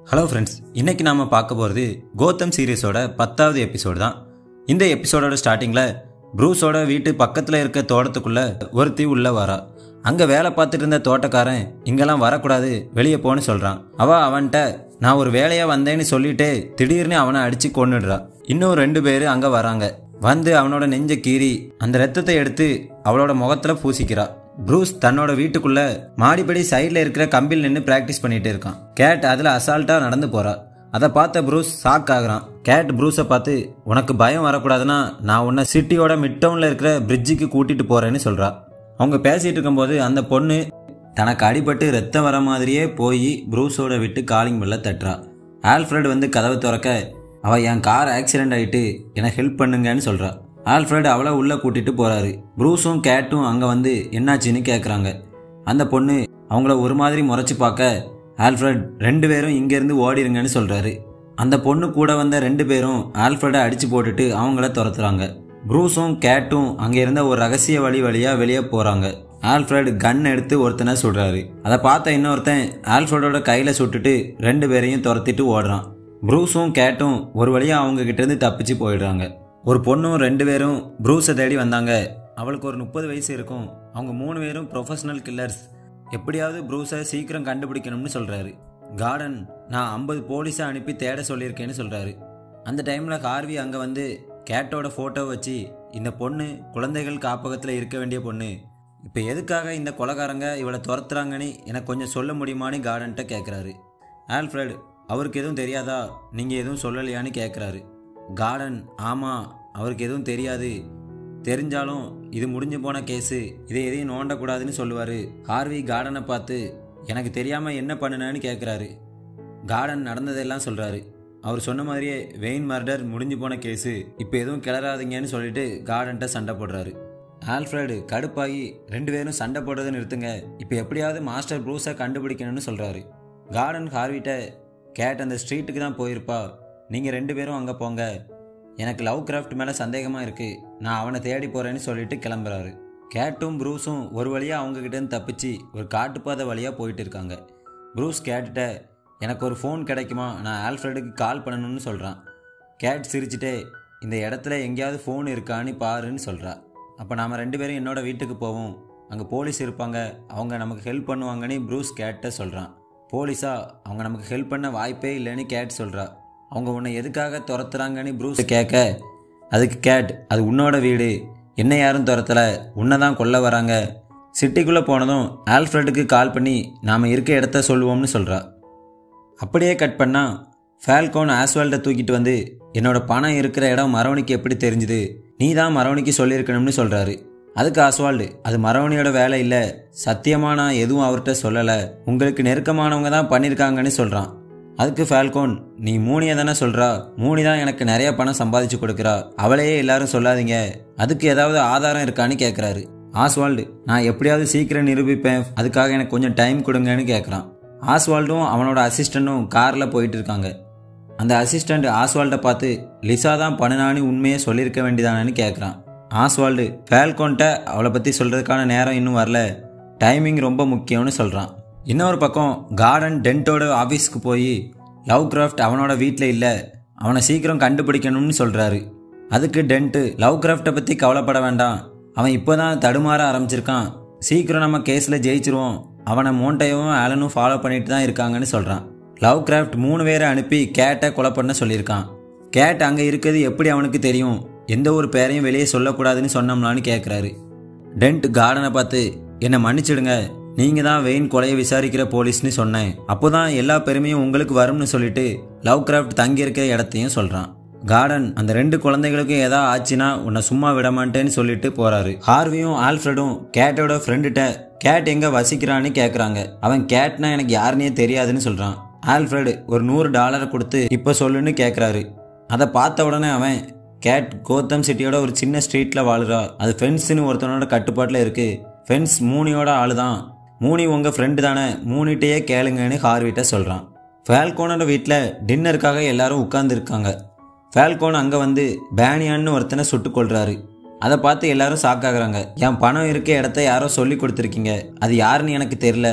hello friends இன்னைக்கு நாம பார்க்க போகிறது கோத்தம் சீரியஸோட பத்தாவது எபிசோடு தான் இந்த எபிசோடோட ஸ்டார்டிங்கில் ப்ரூஸோட வீட்டு பக்கத்தில் இருக்க தோட்டத்துக்குள்ள ஒருத்தி உள்ள வரா அங்கே வேலை பார்த்துட்டு இருந்த தோட்டக்காரன் இங்கெல்லாம் வரக்கூடாது வெளியே போன்னு சொல்கிறான் அவ அவன்கிட்ட நான் ஒரு வேலையாக வந்தேன்னு சொல்லிட்டு திடீர்னு அவனை அடித்து கொன்னுடுறா இன்னும் ரெண்டு பேர் அங்கே வராங்க வந்து அவனோட நெஞ்ச கீறி அந்த ரத்தத்தை எடுத்து அவளோட முகத்துல பூசிக்கிறா ப்ரூஸ் தன்னோட வீட்டுக்குள்ள மாடிப்படி சைடில் இருக்கிற கம்பில் நின்று பிராக்டிஸ் பண்ணிட்டு இருக்கான் கேட் அதில் அசால்ட்டா நடந்து போறா அதை பார்த்த ப்ரூஸ் ஷாக் ஆகுறான் கேட் ப்ரூஸை பார்த்து உனக்கு பயம் வரக்கூடாதுன்னா நான் உன்னை சிட்டியோட மிட் டவுன்ல இருக்கிற பிரிட்ஜுக்கு கூட்டிட்டு போறேன்னு சொல்றா அவங்க பேசிட்டு இருக்கும்போது அந்த பொண்ணு தனக்கு அடிபட்டு ரத்தம் வர மாதிரியே போய் ப்ரூஸோட விட்டு காலிங் பெல்ல தட்டுறா ஆல்ஃப்ரெட் வந்து கதவை திறக்க அவ என் கார் ஆக்சிடென்ட் ஆயிட்டு எனக்கு ஹெல்ப் பண்ணுங்கன்னு சொல்றா ஆல்ஃப்ரெட் அவளை உள்ள கூட்டிட்டு போறாரு ப்ரூஸும் கேட்டும் அங்க வந்து என்னாச்சுன்னு கேக்குறாங்க அந்த பொண்ணு அவங்கள ஒரு மாதிரி முறைச்சு பார்க்க ஆல்ஃப்ரெட் ரெண்டு பேரும் இங்கேருந்து ஓடிருங்கன்னு சொல்றாரு அந்த பொண்ணு கூட வந்த ரெண்டு பேரும் ஆல்ஃப்ரெடை அடிச்சு போட்டுட்டு அவங்கள துரத்துறாங்க ப்ரூஸும் கேட்டும் அங்கே இருந்த ஒரு ரகசிய வழி வழியா வெளியே போறாங்க ஆல்ஃப்ரெட் கன் எடுத்து ஒருத்தனை சுடுறாரு அதை பார்த்த இன்னொருத்தன் ஆல்ஃப்ரெடோட கையில சுட்டுட்டு ரெண்டு பேரையும் துரத்திட்டு ஓடுறான் ப்ரூஸும் கேட்டும் ஒரு வழியா அவங்க கிட்ட இருந்து தப்பிச்சு போயிடுறாங்க ஒரு பொண்ணும் ரெண்டு பேரும் ப்ரூஸை தேடி வந்தாங்க அவளுக்கு ஒரு முப்பது வயசு இருக்கும் அவங்க மூணு பேரும் ப்ரொஃபஷனல் கில்லர்ஸ் எப்படியாவது ப்ரூஸை சீக்கிரம் கண்டுபிடிக்கணும்னு சொல்றாரு கார்டன் நான் ஐம்பது போலீஸை அனுப்பி தேட சொல்லியிருக்கேன்னு சொல்றாரு அந்த டைம்ல ஹார்வி அங்க வந்து கேட்டோட போட்டோ வச்சு இந்த பொண்ணு குழந்தைகள் காப்பகத்தில் இருக்க வேண்டிய பொண்ணு இப்போ எதுக்காக இந்த கொலகாரங்க இவளை துரத்துறாங்கன்னு எனக்கு கொஞ்சம் சொல்ல முடியுமான்னு கார்டன்ட்ட கேட்குறாரு ஆல்ஃப்ரெட் அவருக்கு எதுவும் தெரியாதா நீங்கள் எதுவும் சொல்லலையான்னு கேட்குறாரு கார்டன் ஆமாம் அவருக்கு எதுவும் தெரியாது தெரிஞ்சாலும் இது முடிஞ்சு போன கேஸு இதை எதையும் நோண்டக்கூடாதுன்னு சொல்லுவார் ஹார்வி கார்டனை பார்த்து எனக்கு தெரியாமல் என்ன பண்ணுனேன்னு கேட்குறாரு கார்டன் நடந்ததெல்லாம் சொல்கிறாரு அவர் சொன்ன மாதிரியே வெயின் மர்டர் முடிஞ்சு போன கேஸு இப்போ எதுவும் கிளறாதீங்கன்னு சொல்லிட்டு கார்டன்ட்ட சண்டை போடுறாரு ஆல்ஃப்ரெடு கடுப்பாகி ரெண்டு பேரும் சண்டை போடுறதை நிறுத்துங்க இப்போ எப்படியாவது மாஸ்டர் ப்ரூஸை கண்டுபிடிக்கணும்னு சொல்கிறாரு கார்டன் ஹார்விட்ட கேட் அந்த ஸ்ட்ரீட்டுக்கு தான் போயிருப்பா நீங்கள் ரெண்டு பேரும் அங்கே போங்க எனக்கு லவ் கிராஃப்ட் மேலே சந்தேகமாக இருக்குது நான் அவனை தேடி போகிறேன்னு சொல்லிட்டு கிளம்புறாரு கேட்டும் ப்ரூஸும் ஒரு வழியாக அவங்கக்கிட்டேருந்து தப்பிச்சு ஒரு காட்டுப்பாதை வழியாக போயிட்டு இருக்காங்க ப்ரூஸ் கேட்டுட்ட எனக்கு ஒரு ஃபோன் கிடைக்குமா நான் ஆல்ஃப்ரெடுக்கு கால் பண்ணணும்னு சொல்கிறான் கேட் சிரிச்சிட்டே இந்த இடத்துல எங்கேயாவது ஃபோன் இருக்கான்னு பாருன்னு சொல்கிறா அப்போ நாம் ரெண்டு பேரும் என்னோட வீட்டுக்கு போவோம் அங்கே போலீஸ் இருப்பாங்க அவங்க நமக்கு ஹெல்ப் பண்ணுவாங்கன்னு ப்ரூஸ் கேட்ட சொல்கிறான் போலீஸா அவங்க நமக்கு ஹெல்ப் பண்ண வாய்ப்பே இல்லைன்னு கேட் சொல்கிறா அவங்க உன்னை எதுக்காக துரத்துறாங்கன்னு ப்ரூஸ் கேட்க அதுக்கு கேட் அது உன்னோட வீடு என்ன யாரும் துரத்தலை உன்னை தான் கொல்ல வராங்க சிட்டிக்குள்ளே போனதும் ஆல்ஃப்ரெட்டுக்கு கால் பண்ணி நாம் இருக்க இடத்த சொல்லுவோம்னு சொல்கிறா அப்படியே கட் பண்ணா ஃபால்கோன் ஆஸ்வால்டை தூக்கிட்டு வந்து என்னோட பணம் இருக்கிற இடம் மரவணிக்கு எப்படி தெரிஞ்சுது நீ தான் மரவணிக்கு சொல்லியிருக்கணும்னு சொல்கிறாரு அதுக்கு ஆஸ்வால்டு அது மரவணியோட வேலை இல்லை சத்தியமாக நான் எதுவும் அவர்கிட்ட சொல்லலை உங்களுக்கு நெருக்கமானவங்க தான் பண்ணியிருக்காங்கன்னு சொல்கிறான் அதுக்கு ஃபால்கோன் நீ மூணியை தானே சொல்கிறா மூணி தான் எனக்கு நிறைய பணம் சம்பாதிச்சு கொடுக்குறா அவளையே எல்லாரும் சொல்லாதீங்க அதுக்கு ஏதாவது ஆதாரம் இருக்கான்னு கேட்குறாரு ஆஸ்வால்டு நான் எப்படியாவது சீக்கிரம் நிரூபிப்பேன் அதுக்காக எனக்கு கொஞ்சம் டைம் கொடுங்கன்னு கேட்குறான் ஆஸ்வால்டும் அவனோட அசிஸ்டண்ட்டும் காரில் போயிட்டு இருக்காங்க அந்த அசிஸ்டண்ட் ஆஸ்வால்டை பார்த்து லிசா தான் பண்ணுனான்னு உண்மையை சொல்லியிருக்க வேண்டியதானு கேட்குறான் ஆஸ்வால்டு ஃபேல்கோன்ட்ட அவளை பற்றி சொல்கிறதுக்கான நேரம் இன்னும் வரல டைமிங் ரொம்ப முக்கியம்னு சொல்கிறான் இன்னொரு பக்கம் கார்டன் டென்ட்டோட ஆஃபீஸ்க்கு போய் லவ் கிராஃப்ட் அவனோட வீட்டில் இல்லை அவனை சீக்கிரம் கண்டுபிடிக்கணும்னு சொல்கிறாரு அதுக்கு டென்ட்டு லவ் கிராஃப்டை பற்றி கவலைப்பட வேண்டாம் அவன் இப்போ தான் தடுமாற ஆரம்பிச்சிருக்கான் சீக்கிரம் நம்ம கேஸில் ஜெயிச்சிருவோம் அவனை மோண்டையும் ஆலனும் ஃபாலோ பண்ணிட்டு தான் இருக்காங்கன்னு சொல்கிறான் லவ் கிராஃப்ட் மூணு பேரை அனுப்பி கேட்டை கொலை பண்ண சொல்லியிருக்கான் கேட் அங்கே இருக்கிறது எப்படி அவனுக்கு தெரியும் எந்த ஒரு பேரையும் வெளியே சொல்லக்கூடாதுன்னு சொன்னோம்லான்னு கேட்குறாரு டென்ட் கார்டனை பார்த்து என்னை மன்னிச்சிடுங்க நீங்கள் தான் வெயின் கொலையை விசாரிக்கிற போலீஸ்னு சொன்னேன் அப்போ தான் எல்லா பெருமையும் உங்களுக்கு வரும்னு சொல்லிட்டு லவ் கிராஃப்ட் தங்கியிருக்கிற இடத்தையும் சொல்கிறான் கார்டன் அந்த ரெண்டு குழந்தைகளுக்கும் ஏதா ஆச்சுன்னா உன்னை சும்மா விட மாட்டேன்னு சொல்லிட்டு போறாரு ஹார்வியும் ஆல்ஃப்ரெடும் கேட்டோட ஃப்ரெண்டுகிட்ட கேட் எங்க வசிக்கிறான்னு கேட்குறாங்க அவன் கேட்னா எனக்கு யாருன்னே தெரியாதுன்னு சொல்றான் ஆல்ஃப்ரெடு ஒரு நூறு டாலரை கொடுத்து இப்போ சொல்லுன்னு கேட்குறாரு அதை பார்த்த உடனே அவன் கேட் கோத்தம் சிட்டியோட ஒரு சின்ன ஸ்ட்ரீட்டில் வாழுறா அது ஃபென்ஸ்னு ஒருத்தனோட கட்டுப்பாட்டில் இருக்கு ஃபென்ஸ் மூனியோட ஆளு தான் மூனி உங்கள் ஃப்ரெண்டு தானே மூனிட்டையே கேளுங்கன்னு ஹார்விட்ட சொல்கிறான் ஃபேல்கோனோட வீட்டில் டின்னருக்காக எல்லாரும் உட்கார்ந்துருக்காங்க ஃபேல்கோன் அங்கே வந்து பேனியான்னு ஒருத்தனை சுட்டு கொள்றாரு அதை பார்த்து எல்லாரும் ஷாக் ஆகுறாங்க என் பணம் இருக்க இடத்த யாரோ சொல்லி கொடுத்துருக்கீங்க அது யாருன்னு எனக்கு தெரியல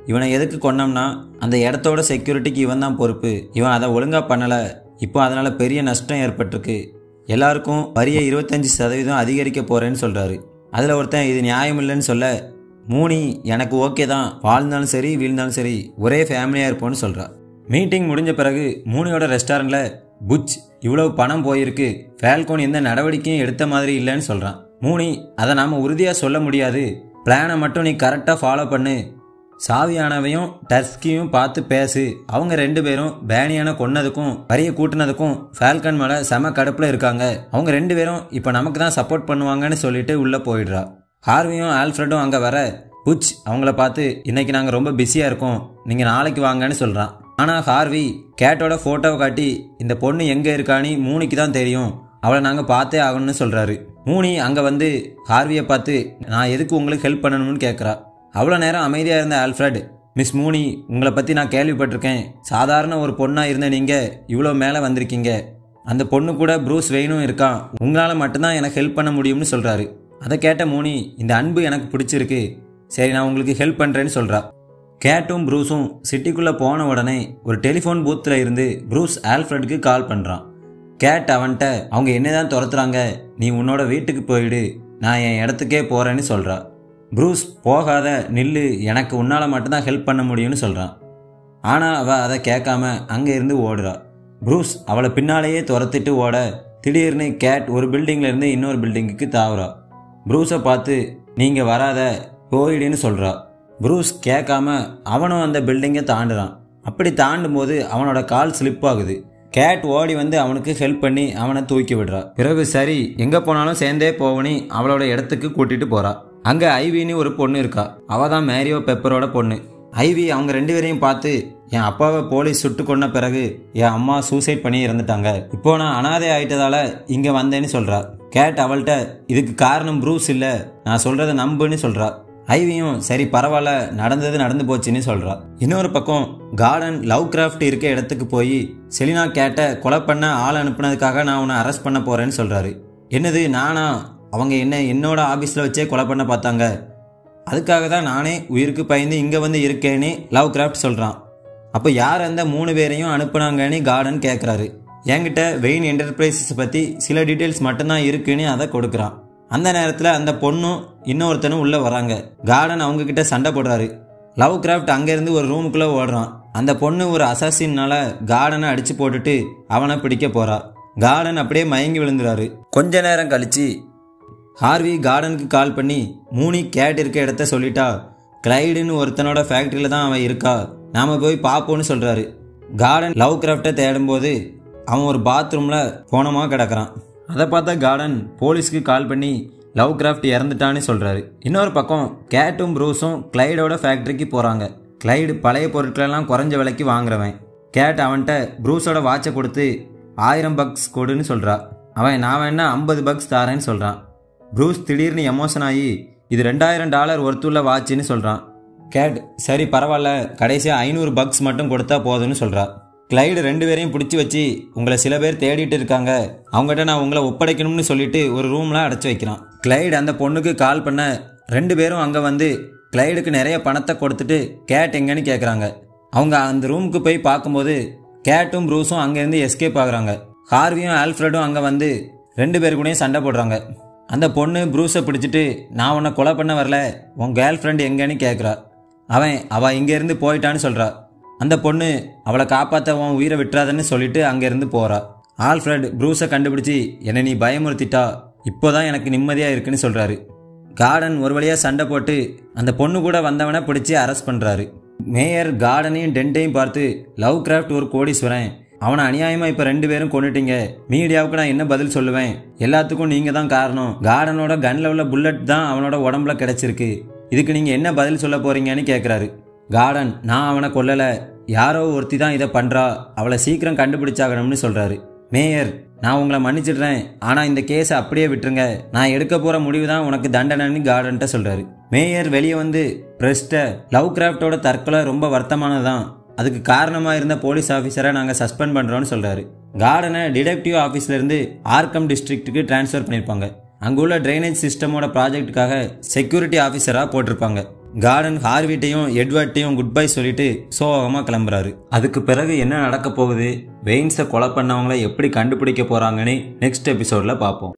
இவனை எதுக்கு கொன்னோம்னா அந்த இடத்தோட செக்யூரிட்டிக்கு இவன் தான் பொறுப்பு இவன் அதை ஒழுங்காக பண்ணலை இப்போ அதனால் பெரிய நஷ்டம் ஏற்பட்டிருக்கு எல்லாருக்கும் வரியை இருபத்தஞ்சி சதவீதம் அதிகரிக்க போகிறேன்னு சொல்கிறாரு அதில் ஒருத்தன் இது நியாயம் இல்லைன்னு சொல்ல மூணி எனக்கு ஓகே தான் வாழ்ந்தாலும் சரி வீழ்ந்தாலும் சரி ஒரே ஃபேமிலியாக இருப்போம்னு சொல்கிறா மீட்டிங் முடிஞ்ச பிறகு மூணியோட ரெஸ்டாரண்ட்டில் புச் இவ்வளவு பணம் போயிருக்கு ஃபேல்கோன் எந்த நடவடிக்கையும் எடுத்த மாதிரி இல்லைன்னு சொல்கிறான் மூணி அதை நாம் உறுதியாக சொல்ல முடியாது பிளானை மட்டும் நீ கரெக்டாக ஃபாலோ பண்ணு சாவியானவையும் டர்ஸ்கியும் பார்த்து பேசு அவங்க ரெண்டு பேரும் பேனியான கொன்னதுக்கும் வரிய கூட்டினதுக்கும் ஃபால்கன் மேலே செம கடுப்பில் இருக்காங்க அவங்க ரெண்டு பேரும் இப்போ நமக்கு தான் சப்போர்ட் பண்ணுவாங்கன்னு சொல்லிட்டு உள்ளே போயிடுறா ஹார்வியும் ஆல்ஃப்ரெடும் அங்கே வர புச் அவங்கள பார்த்து இன்னைக்கு நாங்கள் ரொம்ப பிஸியாக இருக்கோம் நீங்கள் நாளைக்கு வாங்கன்னு சொல்கிறான் ஆனால் ஹார்வி கேட்டோட ஃபோட்டோவை காட்டி இந்த பொண்ணு எங்கே இருக்கான்னு மூணிக்கு தான் தெரியும் அவளை நாங்கள் பார்த்தே ஆகணும்னு சொல்கிறாரு மூணி அங்கே வந்து ஹார்வியை பார்த்து நான் எதுக்கு உங்களுக்கு ஹெல்ப் பண்ணணும்னு கேட்குறா அவ்வளோ நேரம் அமைதியாக இருந்த ஆல்ஃப்ரட் மிஸ் மூனி உங்களை பற்றி நான் கேள்விப்பட்டிருக்கேன் சாதாரண ஒரு பொண்ணாக இருந்த நீங்கள் இவ்வளோ மேலே வந்திருக்கீங்க அந்த பொண்ணு கூட ப்ரூஸ் வெயினும் இருக்கான் உங்களால் மட்டும்தான் எனக்கு ஹெல்ப் பண்ண முடியும்னு சொல்கிறாரு அதை கேட்ட மூனி இந்த அன்பு எனக்கு பிடிச்சிருக்கு சரி நான் உங்களுக்கு ஹெல்ப் பண்ணுறேன்னு சொல்கிறா கேட்டும் ப்ரூஸும் சிட்டிக்குள்ளே போன உடனே ஒரு டெலிஃபோன் பூத்தில் இருந்து ப்ரூஸ் ஆல்ஃப்ரடுக்கு கால் பண்ணுறான் கேட் அவன்கிட்ட அவங்க என்னதான் துரத்துறாங்க நீ உன்னோட வீட்டுக்கு போயிடு நான் என் இடத்துக்கே போகிறேன்னு சொல்கிறா ப்ரூஸ் போகாத நில்லு எனக்கு உன்னால் மட்டும்தான் ஹெல்ப் பண்ண முடியும்னு சொல்கிறான் ஆனால் அவள் அதை கேட்காம அங்கே இருந்து ஓடுறா ப்ரூஸ் அவளை பின்னாலேயே துரத்திட்டு ஓட திடீர்னு கேட் ஒரு பில்டிங்ல இருந்து இன்னொரு பில்டிங்குக்கு தாவுறா ப்ரூஸை பார்த்து நீங்கள் வராத போயிடுன்னு சொல்கிறா ப்ரூஸ் கேட்காம அவனும் அந்த பில்டிங்கை தாண்டுறான் அப்படி தாண்டும் போது அவனோட கால் ஸ்லிப் ஆகுது கேட் ஓடி வந்து அவனுக்கு ஹெல்ப் பண்ணி அவனை தூக்கி விடுறா பிறகு சரி எங்கே போனாலும் சேர்ந்தே போவனி அவளோட இடத்துக்கு கூட்டிட்டு போறா அங்கே ஐவின்னு ஒரு பொண்ணு இருக்கா அவ தான் மேரியோ பெப்பரோட பொண்ணு ஐவி அவங்க ரெண்டு பேரையும் பார்த்து என் அப்பாவை போலீஸ் சுட்டு கொண்ட பிறகு என் அம்மா சூசைட் பண்ணி இறந்துட்டாங்க இப்போ நான் அனாதை ஆயிட்டதால இங்கே வந்தேன்னு சொல்றா கேட் அவள்கிட்ட இதுக்கு காரணம் ப்ரூஸ் இல்லை நான் சொல்றதை நம்புன்னு சொல்றா ஐவியும் சரி பரவாயில்ல நடந்தது நடந்து போச்சுன்னு சொல்றா இன்னொரு பக்கம் கார்டன் லவ் கிராஃப்ட் இருக்க இடத்துக்கு போய் செலினா கேட்ட கொலை பண்ண ஆள் அனுப்புனதுக்காக நான் உன்னை அரெஸ்ட் பண்ண போறேன்னு சொல்றாரு என்னது நானா அவங்க என்ன என்னோட ஆபீஸ்ல வச்சே கொலை பண்ண பார்த்தாங்க அதுக்காக தான் நானே உயிருக்கு பயந்து இங்கே வந்து இருக்கேன்னு லவ் கிராஃப்ட் சொல்கிறான் அப்போ யார் அந்த மூணு பேரையும் அனுப்புனாங்கன்னு கார்டன் கேட்குறாரு என்கிட்ட வெயின் என்டர்பிரைசஸ் பற்றி சில டீட்டெயில்ஸ் மட்டும்தான் இருக்குன்னு அதை கொடுக்குறான் அந்த நேரத்தில் அந்த பொண்ணும் இன்னொருத்தனும் உள்ளே வராங்க கார்டன் அவங்க கிட்ட சண்டை போடுறாரு லவ் கிராஃப்ட் அங்கேருந்து ஒரு ரூமுக்குள்ளே ஓடுறான் அந்த பொண்ணு ஒரு அசாசின்னால கார்டனை அடிச்சு போட்டுட்டு அவனை பிடிக்க போறா கார்டன் அப்படியே மயங்கி விழுந்துறாரு கொஞ்ச நேரம் கழிச்சு ஹார்வி கார்டனுக்கு கால் பண்ணி மூணி கேட் இருக்க இடத்த சொல்லிட்டா கிளைடுன்னு ஒருத்தனோட ஃபேக்ட்ரியில் தான் அவன் இருக்கா நாம போய் பார்ப்போன்னு சொல்கிறாரு கார்டன் லவ் கிராஃப்டை தேடும்போது அவன் ஒரு பாத்ரூமில் போனமாக கிடக்குறான் அதை பார்த்தா கார்டன் போலீஸ்க்கு கால் பண்ணி லவ் கிராஃப்ட் இறந்துட்டான்னு சொல்கிறாரு இன்னொரு பக்கம் கேட்டும் ப்ரூஸும் கிளைடோட ஃபேக்ட்ரிக்கு போகிறாங்க கிளைடு பழைய பொருட்களெல்லாம் குறைஞ்ச விலைக்கு வாங்குறவன் கேட் அவன்கிட்ட ப்ரூஸோட வாட்சை கொடுத்து ஆயிரம் பக்ஸ் கொடுன்னு சொல்கிறா அவன் நான் வேணா ஐம்பது பக்ஸ் தாரேன்னு சொல்கிறான் ப்ரூஸ் திடீர்னு எமோஷன் ஆகி இது ரெண்டாயிரம் டாலர் ஒர்த்துள்ள வாட்சுன்னு சொல்கிறான் கேட் சரி பரவாயில்ல கடைசியாக ஐநூறு பக்ஸ் மட்டும் கொடுத்தா போதும்னு சொல்கிறா கிளைடு ரெண்டு பேரையும் பிடிச்சி வச்சு உங்களை சில பேர் தேடிட்டு இருக்காங்க அவங்ககிட்ட நான் உங்களை ஒப்படைக்கணும்னு சொல்லிட்டு ஒரு ரூம்ல அடைச்சி வைக்கிறான் கிளைடு அந்த பொண்ணுக்கு கால் பண்ண ரெண்டு பேரும் அங்கே வந்து கிளைடுக்கு நிறைய பணத்தை கொடுத்துட்டு கேட் எங்கன்னு கேட்குறாங்க அவங்க அந்த ரூமுக்கு போய் பார்க்கும்போது கேட்டும் ப்ரூஸும் அங்கேருந்து எஸ்கேப் ஆகுறாங்க ஹார்வியும் ஆல்ஃப்ரெடும் அங்கே வந்து ரெண்டு பேரு கூடயும் சண்டை போடுறாங்க அந்த பொண்ணு ப்ரூஸை பிடிச்சிட்டு நான் உன்னை கொலை பண்ண வரல உன் கேர்ள் ஃப்ரெண்ட் எங்கன்னு கேட்குறா அவன் அவள் இங்கேருந்து போயிட்டான்னு சொல்கிறா அந்த பொண்ணு அவளை காப்பாற்ற உன் உயிரை விட்டுறாதன்னு சொல்லிட்டு அங்கேருந்து போகிறா ஆல்ஃப்ரெட் ப்ரூஸை கண்டுபிடிச்சி என்னை நீ பயமுறுத்திட்டா இப்போதான் எனக்கு நிம்மதியாக இருக்குன்னு சொல்கிறாரு கார்டன் ஒரு வழியாக சண்டை போட்டு அந்த பொண்ணு கூட வந்தவனை பிடிச்சி அரெஸ்ட் பண்ணுறாரு மேயர் கார்டனையும் டென்ட்டையும் பார்த்து லவ் கிராஃப்ட் ஒரு கோடீஸ்வரன் அவனை அநியாயமாக இப்போ ரெண்டு பேரும் கொண்டுட்டீங்க மீடியாவுக்கு நான் என்ன பதில் சொல்லுவேன் எல்லாத்துக்கும் நீங்கள் தான் காரணம் கார்டனோட கன்ல உள்ள புல்லட் தான் அவனோட உடம்புல கிடைச்சிருக்கு இதுக்கு நீங்கள் என்ன பதில் சொல்ல போறீங்கன்னு கேட்குறாரு கார்டன் நான் அவனை கொல்லலை யாரோ ஒருத்தி தான் இதை பண்ணுறா அவளை சீக்கிரம் கண்டுபிடிச்சாகணும்னு சொல்கிறாரு மேயர் நான் உங்களை மன்னிச்சிடுறேன் ஆனால் இந்த கேஸை அப்படியே விட்டுருங்க நான் எடுக்க போகிற முடிவு தான் உனக்கு தண்டனைன்னு கார்டன்ட்ட சொல்கிறாரு மேயர் வெளியே வந்து பிரஸ்ட்டை லவ் கிராஃப்டோட தற்கொலை ரொம்ப வருத்தமானது தான் அதுக்கு காரணமாக இருந்த போலீஸ் ஆஃபீஸரை நாங்கள் சஸ்பெண்ட் பண்ணுறோன்னு சொல்கிறாரு கார்டனை டிடெக்டிவ் ஆஃபீஸ்லேருந்து ஆர்கம் டிஸ்ட்ரிக்ட்டுக்கு ட்ரான்ஸ்ஃபர் பண்ணியிருப்பாங்க அங்கே உள்ள ட்ரைனேஜ் சிஸ்டமோட ப்ராஜெக்ட்டுக்காக செக்யூரிட்டி ஆஃபீஸராக போட்டிருப்பாங்க கார்டன் ஹார்விட்டையும் எட்வர்ட்டையும் குட் பை சொல்லிட்டு சோகமாக கிளம்புறாரு அதுக்கு பிறகு என்ன நடக்க போகுது வெயின்ஸை கொலை பண்ணவங்கள எப்படி கண்டுபிடிக்க போகிறாங்கன்னு நெக்ஸ்ட் எபிசோடில் பார்ப்போம்